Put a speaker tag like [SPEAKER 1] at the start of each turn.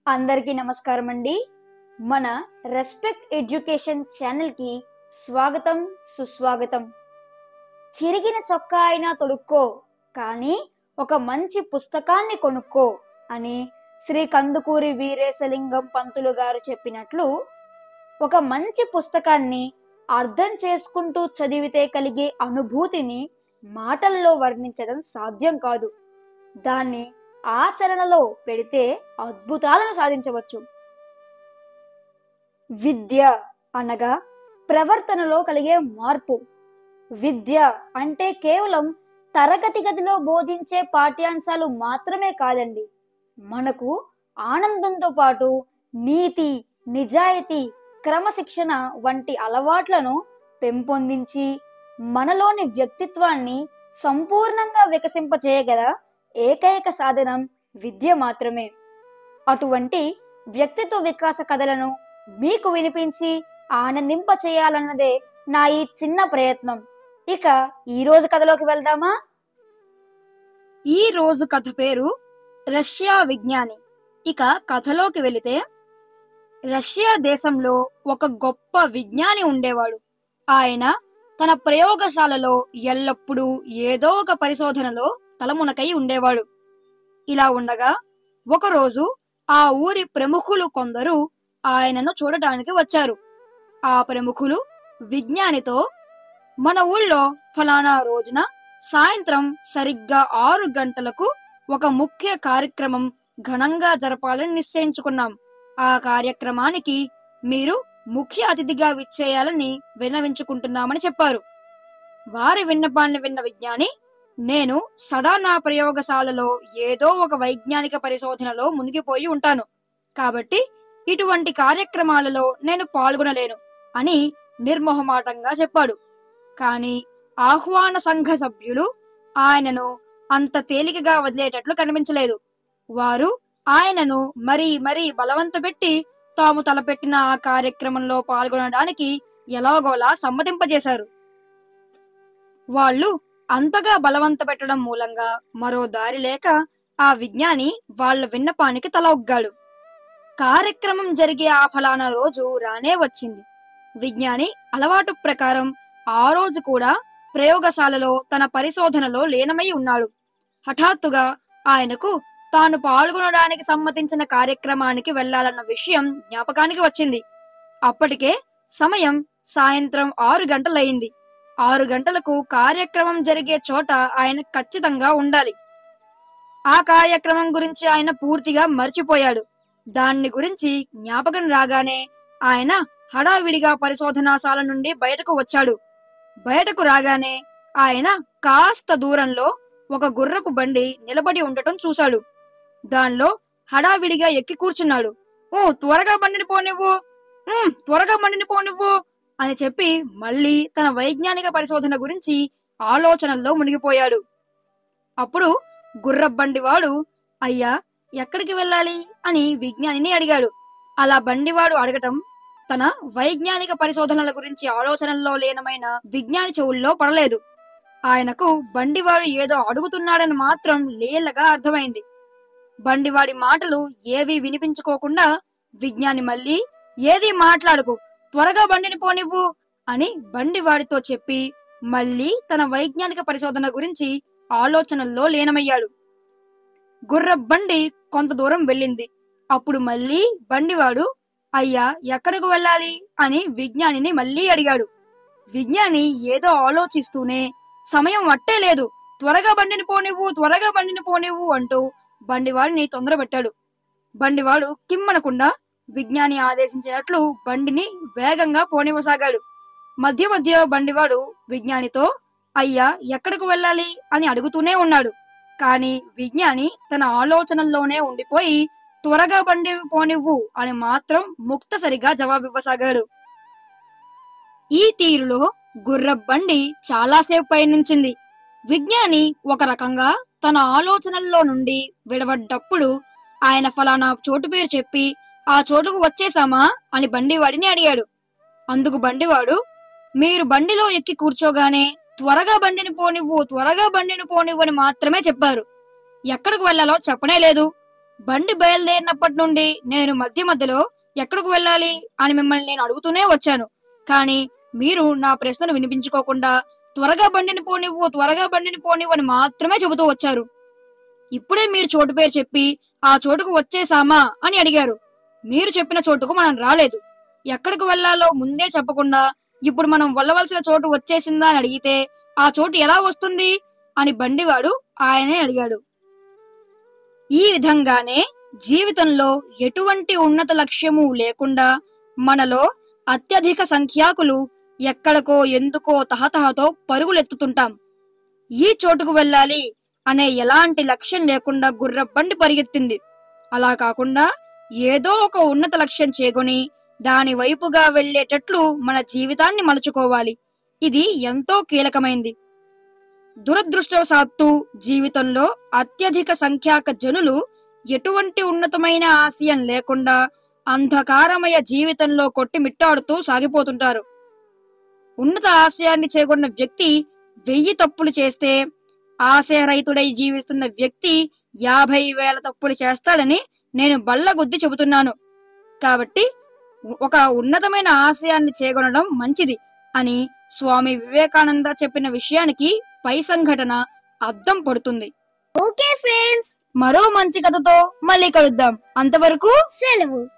[SPEAKER 1] అందరికీ నమస్కారం అండి మన రెస్పెక్ట్ ఎడ్యుకేషన్ ఛానల్కి స్వాగతం సుస్వాగతం చిరిగిన చొక్కా అయినా తొడుక్కో కానీ ఒక మంచి పుస్తకాన్ని కొనుక్కో అని శ్రీ కందుకూరి వీరేశలింగం పంతులు గారు చెప్పినట్లు ఒక మంచి పుస్తకాన్ని అర్థం చేసుకుంటూ చదివితే కలిగే అనుభూతిని మాటల్లో వర్ణించడం సాధ్యం కాదు దాన్ని ఆచరణలో పెడితే అద్భుతాలను సాధించవచ్చు విద్య అనగా ప్రవర్తనలో కలిగే మార్పు విద్య అంటే కేవలం తరగతి గదిలో బోధించే పాఠ్యాంశాలు మాత్రమే కాదండి మనకు ఆనందంతో పాటు నీతి నిజాయితీ క్రమశిక్షణ వంటి అలవాట్లను పెంపొందించి మనలోని వ్యక్తిత్వాన్ని సంపూర్ణంగా వికసింపచేయగల ఏకైక సాధనం విద్య మాత్రమే అటువంటి వ్యక్తిత్వ వికాస కథలను మీకు వినిపించి ఆనందింప చేయాలన్నదే నా ఈ చిన్న ప్రయత్నం ఇక ఈ రోజు కథలోకి వెళ్దామా ఈ రోజు కథ పేరు రష్యా విజ్ఞాని ఇక కథలోకి వెళితే రష్యా దేశంలో ఒక గొప్ప విజ్ఞాని ఉండేవాడు ఆయన తన ప్రయోగశాలలో ఎల్లప్పుడూ ఏదో ఒక పరిశోధనలో తలమునకై ఉండేవాడు ఇలా ఉండగా ఒకరోజు ఆ ఊరి ప్రముఖులు కొందరు ఆయనను చూడటానికి వచ్చారు ఆ ప్రముఖులు విజ్ఞానితో మన ఊళ్ళో ఫలానా రోజున సాయంత్రం సరిగ్గా ఆరు గంటలకు ఒక ముఖ్య కార్యక్రమం ఘనంగా జరపాలని నిశ్చయించుకున్నాం ఆ కార్యక్రమానికి మీరు ముఖ్య అతిథిగా విచ్చేయాలని విన్నవించుకుంటున్నామని చెప్పారు వారి విన్నపాన్ని విన్న విజ్ఞాని నేను సదా నా ప్రయోగశాలలో ఏదో ఒక వైజ్ఞానిక పరిశోధనలో మునిగిపోయి ఉంటాను కాబట్టి ఇటువంటి కార్యక్రమాలలో నేను పాల్గొనలేను అని నిర్మోహమాటంగా చెప్పాడు కాని ఆహ్వాన సంఘ సభ్యులు ఆయనను అంత తేలికగా వదిలేటట్లు కనిపించలేదు వారు ఆయనను మరీ మరీ బలవంతపెట్టి తాము తలపెట్టిన ఆ కార్యక్రమంలో పాల్గొనడానికి ఎలాగోలా సమ్మతింపజేశారు వాళ్ళు అంతగా బలవంత పెట్టడం మూలంగా మరో దారి లేక ఆ విజ్ఞాని వాళ్ళ విన్నపానికి తల ఒగ్గాడు కార్యక్రమం జరిగే ఆ ఫలానా రోజు రానే వచ్చింది విజ్ఞాని అలవాటు ప్రకారం ఆ రోజు కూడా ప్రయోగశాలలో తన పరిశోధనలో లీనమై ఉన్నాడు హఠాత్తుగా ఆయనకు తాను పాల్గొనడానికి సమ్మతించిన కార్యక్రమానికి వెళ్లాలన్న విషయం జ్ఞాపకానికి వచ్చింది అప్పటికే సమయం సాయంత్రం ఆరు గంటలయింది ఆరు గంటలకు కార్యక్రమం జరిగే చోట ఆయన ఖచ్చితంగా ఉండాలి ఆ కార్యక్రమం గురించి ఆయన పూర్తిగా మర్చిపోయాడు దాన్ని గురించి జ్ఞాపకం రాగానే ఆయన హడావిడిగా పరిశోధనాశాల నుండి బయటకు వచ్చాడు బయటకు రాగానే ఆయన కాస్త దూరంలో ఒక గుర్రపు బండి నిలబడి ఉండటం చూశాడు దానిలో హడావిడిగా ఎక్కి కూర్చున్నాడు ఓ త్వరగా బండిని పోనివ్వు "ఉమ్, త్వరగా బండిని పోనివ్వు అని చెప్పి మళ్ళీ తన వైజ్ఞానిక పరిశోధన గురించి ఆలోచనల్లో మునిగిపోయాడు అప్పుడు గుర్రబండివాడు అయ్యా ఎక్కడికి వెళ్ళాలి అని విజ్ఞానిని అడిగాడు అలా బండివాడు అడగటం తన వైజ్ఞానిక పరిశోధనల గురించి ఆలోచనల్లో లీనమైన విజ్ఞాని చెవుల్లో పడలేదు ఆయనకు బండివాడు ఏదో అడుగుతున్నాడని మాత్రం లేలగా అర్థమైంది బండివాడి మాటలు ఏవీ వినిపించుకోకుండా విజ్ఞాని మళ్ళీ ఏది మాట్లాడుకు త్వరగా బండిని పోనివ్వు అని బండివాడితో చెప్పి మళ్ళీ తన వైజ్ఞానిక పరిశోధన గురించి ఆలోచనల్లో లీనమయ్యాడు గుర్ర బండి కొంత దూరం వెళ్ళింది అప్పుడు మళ్ళీ బండివాడు అయ్యా ఎక్కడికి వెళ్ళాలి అని విజ్ఞానిని మళ్ళీ అడిగాడు విజ్ఞాని ఏదో ఆలోచిస్తూనే సమయం అట్టే లేదు త్వరగా బండిని పోనివ్వు త్వరగా బండిని పోనివ్వు అంటూ బండివాడిని తొందరపెట్టాడు బండివాడు కిమ్మనకుండా విజ్ఞాని ఆదేశించినట్లు బండిని వేగంగా పోనివ్వసాగాడు మధ్య మధ్య బండివాడు విజ్ఞానితో అయ్యా ఎక్కడికి వెళ్ళాలి అని అడుగుతూనే ఉన్నాడు కాని విజ్ఞాని తన ఆలోచనల్లోనే ఉండిపోయి త్వరగా బండి పోనివ్వు అని మాత్రం ముక్తసరిగా జవాబివ్వసాగాడు ఈ తీరులో గుర్ర బండి చాలాసేపు పయనించింది విజ్ఞాని ఒక రకంగా తన ఆలోచనల్లో నుండి విడవడ్డప్పుడు ఆయన ఫలానా చోటు పేరు చెప్పి ఆ చోటుకు వచ్చేసామా అని బండివాడిని అడిగాడు అందుకు బండివాడు మీరు బండిలో ఎక్కి కూర్చోగానే త్వరగా బండిని పోనివ్వు త్వరగా బండిని పోనివ్వు అని మాత్రమే చెప్పారు ఎక్కడికి వెళ్ళాలో చెప్పనే లేదు
[SPEAKER 2] బండి బయలుదేరినప్పటి నుండి నేను మధ్య మధ్యలో ఎక్కడికి వెళ్ళాలి అని మిమ్మల్ని నేను అడుగుతూనే వచ్చాను కానీ మీరు నా ప్రశ్నను వినిపించుకోకుండా త్వరగా బండిని పోనివ్వు త్వరగా బండిని పోనివ్వు అని మాత్రమే చెబుతూ వచ్చారు ఇప్పుడే మీరు చోటు పేరు చెప్పి ఆ చోటుకు వచ్చేసామా అని అడిగారు మీరు చెప్పిన చోటుకు మనం రాలేదు ఎక్కడికి వెళ్ళాలో ముందే చెప్పకుండా ఇప్పుడు మనం వెళ్ళవలసిన చోటు వచ్చేసిందా అని అడిగితే ఆ చోటు ఎలా వస్తుంది అని బండివాడు ఆయనే అడిగాడు ఈ విధంగానే జీవితంలో ఎటువంటి ఉన్నత లక్ష్యము లేకుండా మనలో అత్యధిక సంఖ్యాకులు ఎక్కడికో ఎందుకో తహతహతో పరుగులెత్తుతుంటాం ఈ చోటుకు వెళ్ళాలి అనే ఎలాంటి లక్ష్యం లేకుండా గుర్రబండి పరిగెత్తింది అలా కాకుండా ఏదో ఒక ఉన్నత లక్ష్యం చేకొని దాని వైపుగా వెళ్ళేటట్లు మన జీవితాన్ని మలుచుకోవాలి ఇది ఎంతో కీలకమైంది దురదృష్టవశాత్తు జీవితంలో అత్యధిక సంఖ్యాక జనులు ఎటువంటి ఉన్నతమైన ఆశయం లేకుండా అంధకారమయ జీవితంలో కొట్టిమిట్టాడుతూ సాగిపోతుంటారు ఉన్నత ఆశయాన్ని చేకొన్న వ్యక్తి వెయ్యి తప్పులు చేస్తే ఆశయరహితుడై జీవిస్తున్న వ్యక్తి యాభై వేల తప్పులు చేస్తాడని నేను బల్లగుద్ది చెబుతున్నాను కాబట్టి ఒక ఉన్నతమైన ఆశయాన్ని చేకొనడం మంచిది అని స్వామి వివేకానంద చెప్పిన విషయానికి పై సంఘటన అద్దం పడుతుంది
[SPEAKER 1] ఓకే ఫ్రెండ్స్
[SPEAKER 2] మరో మంచి కథతో మళ్ళీ కలుద్దాం అంతవరకు
[SPEAKER 1] సెలవు